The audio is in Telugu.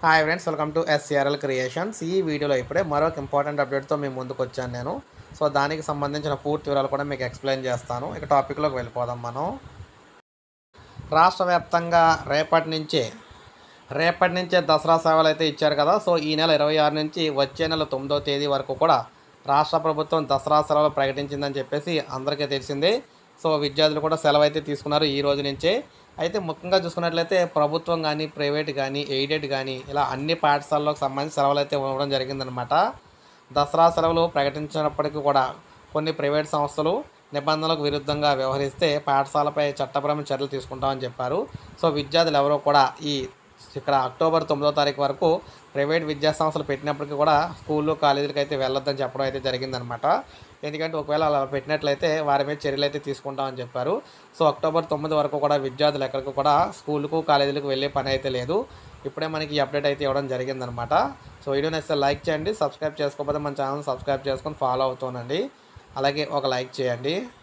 hi friends welcome to SCRL creations ఈ వీడియోలో ఇప్పుడే మరొక ఇంపార్టెంట్ అప్డేట్తో మేము ముందుకు వచ్చాను నేను సో దానికి సంబంధించిన పూర్తి వివరాలు కూడా మీకు ఎక్స్ప్లెయిన్ చేస్తాను ఇక టాపిక్లోకి వెళ్ళిపోదాం మనం రాష్ట్ర వ్యాప్తంగా రేపటి నుంచే రేపటి నుంచే దసరా సేవలు అయితే ఇచ్చారు కదా సో ఈ నెల ఇరవై ఆరు నుంచి వచ్చే నెల తొమ్మిదో తేదీ వరకు కూడా రాష్ట్ర ప్రభుత్వం దసరా సెలవులు ప్రకటించిందని చెప్పేసి అందరికీ తెలిసిందే సో విద్యార్థులు కూడా సెలవు అయితే తీసుకున్నారు ఈ రోజు నుంచే అయితే ముఖ్యంగా చూసుకున్నట్లయితే ప్రభుత్వం కానీ ప్రైవేట్ కానీ ఎయిడెడ్ కానీ ఇలా అన్ని పాఠశాలలకు సంబంధించి సెలవులు అయితే ఇవ్వడం జరిగిందనమాట దసరా సెలవులు ప్రకటించినప్పటికీ కూడా కొన్ని ప్రైవేట్ సంస్థలు నిబంధనలకు విరుద్ధంగా వ్యవహరిస్తే పాఠశాలపై చట్టపరమైన చర్యలు తీసుకుంటామని చెప్పారు సో విద్యార్థులు ఎవరో కూడా ఈ ఇక్కడ అక్టోబర్ తొమ్మిదో తారీఖు వరకు ప్రైవేట్ విద్యా సంస్థలు పెట్టినప్పటికీ కూడా స్కూళ్ళు కాలేజీలకు అయితే వెళ్ళొద్దని చెప్పడం అయితే జరిగిందనమాట ఎందుకంటే ఒకవేళ అలా పెట్టినట్లయితే వారి మీద చర్యలు అయితే తీసుకుంటామని చెప్పారు సో అక్టోబర్ తొమ్మిది వరకు కూడా విద్యార్థులు ఎక్కడికి కూడా స్కూళ్ళకు కాలేజీలకు వెళ్ళే పని అయితే లేదు ఇప్పుడే మనకి ఈ అప్డేట్ అయితే ఇవ్వడం జరిగిందనమాట సో వీడియో నచ్చితే లైక్ చేయండి సబ్స్క్రైబ్ చేసుకోకపోతే మన ఛానల్ సబ్స్క్రైబ్ చేసుకొని ఫాలో అవుతానండి అలాగే ఒక లైక్ చేయండి